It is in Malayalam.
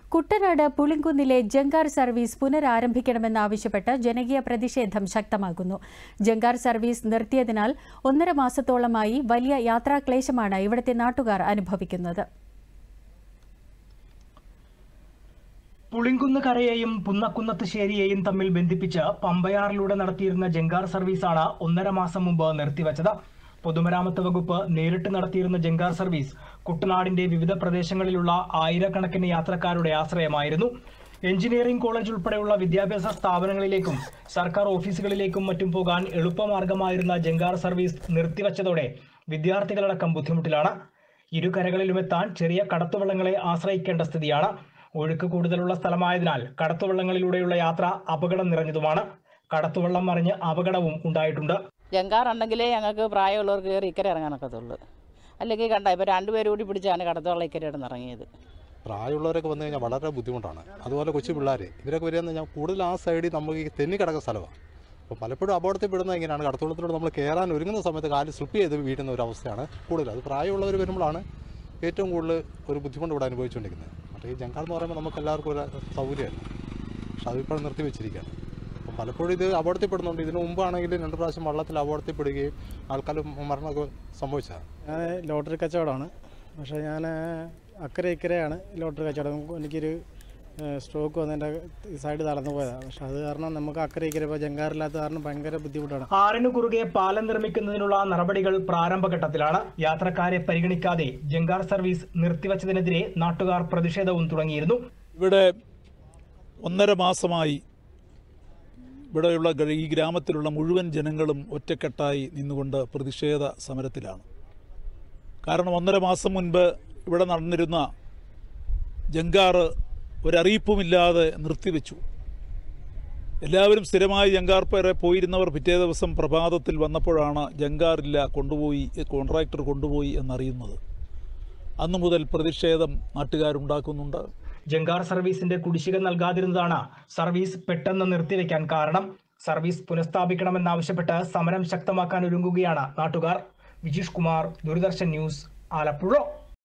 കുട്ടനാട് പുളിങ്കുന്നിലെ ജങ്കാർ സർവീസ് പുനരാരംഭിക്കണമെന്നാവശ്യപ്പെട്ട് ജനകീയ പ്രതിഷേധം ശക്തമാകുന്നു ജങ്കാർ സർവീസ് നിർത്തിയതിനാൽ ഒന്നര മാസത്തോളമായി വലിയ യാത്രാക്ലേശമാണ് ഇവിടുത്തെ നാട്ടുകാർ അനുഭവിക്കുന്നത് പുളിങ്കുന്ന് കരയെയും പുന്നക്കുന്നത്ത് ശേരിയെയും തമ്മിൽ ബന്ധിപ്പിച്ച് പമ്പയാറിലൂടെ നടത്തിയിരുന്ന ജങ്കാർ സർവീസാണ് ഒന്നര മാസം മുമ്പ് നിർത്തിവച്ചത് പൊതുമരാമത്ത് വകുപ്പ് നേരിട്ട് നടത്തിയിരുന്ന ജങ്കാർ സർവീസ് കുട്ടനാടിന്റെ വിവിധ പ്രദേശങ്ങളിലുള്ള ആയിരക്കണക്കിന് യാത്രക്കാരുടെ ആശ്രയമായിരുന്നു എഞ്ചിനീയറിംഗ് കോളേജ് ഉൾപ്പെടെയുള്ള വിദ്യാഭ്യാസ സ്ഥാപനങ്ങളിലേക്കും സർക്കാർ ഓഫീസുകളിലേക്കും മറ്റും പോകാൻ എളുപ്പമാർഗമായിരുന്ന ജങ്കാർ സർവീസ് നിർത്തിവച്ചതോടെ വിദ്യാർത്ഥികളടക്കം ബുദ്ധിമുട്ടിലാണ് ഇരുകരകളിലും എത്താൻ ചെറിയ കടത്തുവള്ളങ്ങളെ ആശ്രയിക്കേണ്ട സ്ഥിതിയാണ് ഒഴുക്ക് കൂടുതലുള്ള സ്ഥലമായതിനാൽ കടത്തുവള്ളങ്ങളിലൂടെയുള്ള യാത്ര അപകടം നിറഞ്ഞതുമാണ് കടത്തുവള്ളം മറിഞ്ഞ് അപകടവും ഉണ്ടായിട്ടുണ്ട് ജങ്കാർ ഉണ്ടെങ്കിലേ ഞങ്ങൾക്ക് പ്രായമുള്ളവർക്ക് കയറി ഇക്കരെ ഇറങ്ങാനൊക്കത്തുള്ളൂ അല്ലെങ്കിൽ കണ്ട ഇപ്പോൾ രണ്ടുപേരും കൂടി പിടിച്ചാണ് കടത്തോളം ഇക്കരെ ഇടന്ന് ഇറങ്ങിയത് പ്രായമുള്ളവരൊക്കെ വന്നു കഴിഞ്ഞാൽ വളരെ ബുദ്ധിമുട്ടാണ് അതുപോലെ കൊച്ചു പിള്ളേർ ഇവരൊക്കെ വരികയെന്ന് കഴിഞ്ഞാൽ കൂടുതൽ ആ സൈഡിൽ നമുക്ക് ഈ തെന്നി കിടക്കുന്ന സ്ഥലമാണ് അപ്പോൾ പലപ്പോഴും അപകടത്തിൽ പെടുന്നത് എങ്ങനെയാണ് കടത്തോളത്തിലൂടെ നമ്മൾ കയറാൻ ഒരുങ്ങുന്ന സമയത്ത് കാല് സ്ലിപ്പ് ചെയ്ത് വീഴുന്ന ഒരു അവസ്ഥയാണ് കൂടുതൽ അത് പ്രായമുള്ളവർ വരുമ്പോഴാണ് ഏറ്റവും കൂടുതൽ ഒരു ബുദ്ധിമുട്ട് ഇവിടെ അനുഭവിച്ചുകൊണ്ടിരിക്കുന്നത് മറ്റേ ഈ ജങ്കാർ എന്ന് പറയുമ്പോൾ നമുക്ക് എല്ലാവർക്കും ഒരു സൗകര്യമാണ് പക്ഷെ അതിപ്പോൾ നിർത്തി വെച്ചിരിക്കുകയാണ് അപ്പം പലപ്പോഴും ഇത് അപകടത്തിൽപ്പെടുന്നുണ്ട് ഇതിനു മുമ്പാണെങ്കിൽ രണ്ട് പ്രാവശ്യം വള്ളത്തിൽ അപകടത്തിൽപ്പെടുകയും ആൾക്കാർ മരണമൊക്കെ സംഭവിച്ചതാണ് ഞാൻ ലോട്ടറി കച്ചവടമാണ് പക്ഷേ ഞാൻ അക്കരെ ഇക്കരെയാണ് ലോട്ടറി കച്ചവടം എനിക്കൊരു സ്ട്രോക്ക് വന്നതിൻ്റെ സൈഡ് തളർന്നു പോയതാണ് പക്ഷെ അത് കാരണം നമുക്ക് അക്കരെ ഇക്കരെ ഇപ്പോൾ ജങ്കാറില്ലാത്ത കാരണം ഭയങ്കര ബുദ്ധിമുട്ടാണ് ആറിനു കുറുകെ പാലം നിർമ്മിക്കുന്നതിനുള്ള നടപടികൾ പ്രാരംഭഘട്ടത്തിലാണ് യാത്രക്കാരെ പരിഗണിക്കാതെ ജങ്കാർ സർവീസ് നിർത്തിവച്ചതിനെതിരെ നാട്ടുകാർ പ്രതിഷേധവും തുടങ്ങിയിരുന്നു ഇവിടെ ഒന്നര മാസമായി ഇവിടെയുള്ള ഗ- ഈ ഗ്രാമത്തിലുള്ള മുഴുവൻ ജനങ്ങളും ഒറ്റക്കെട്ടായി നിന്നുകൊണ്ട് പ്രതിഷേധ സമരത്തിലാണ് കാരണം ഒന്നര മാസം മുൻപ് ഇവിടെ നടന്നിരുന്ന ജങ്കാറ് ഒരറിയിപ്പുമില്ലാതെ നിർത്തിവെച്ചു എല്ലാവരും സ്ഥിരമായി ജങ്കാർ പേരെ പോയിരുന്നവർ പിറ്റേ ദിവസം പ്രഭാതത്തിൽ വന്നപ്പോഴാണ് ജങ്കാറില്ല കൊണ്ടുപോയി കോൺട്രാക്ടർ കൊണ്ടുപോയി എന്നറിയുന്നത് അന്നു മുതൽ പ്രതിഷേധം നാട്ടുകാരുണ്ടാക്കുന്നുണ്ട് ജങ്കാർ സർവീസിന്റെ കുടിശ്ശിക നൽകാതിരുന്നതാണ് സർവീസ് പെട്ടെന്ന് നിർത്തിവെക്കാൻ കാരണം സർവീസ് പുനഃസ്ഥാപിക്കണമെന്നാവശ്യപ്പെട്ട് സമരം ശക്തമാക്കാൻ ഒരുങ്ങുകയാണ് നാട്ടുകാർ വിജീഷ് കുമാർ ദൂരദർശൻ ന്യൂസ് ആലപ്പുഴ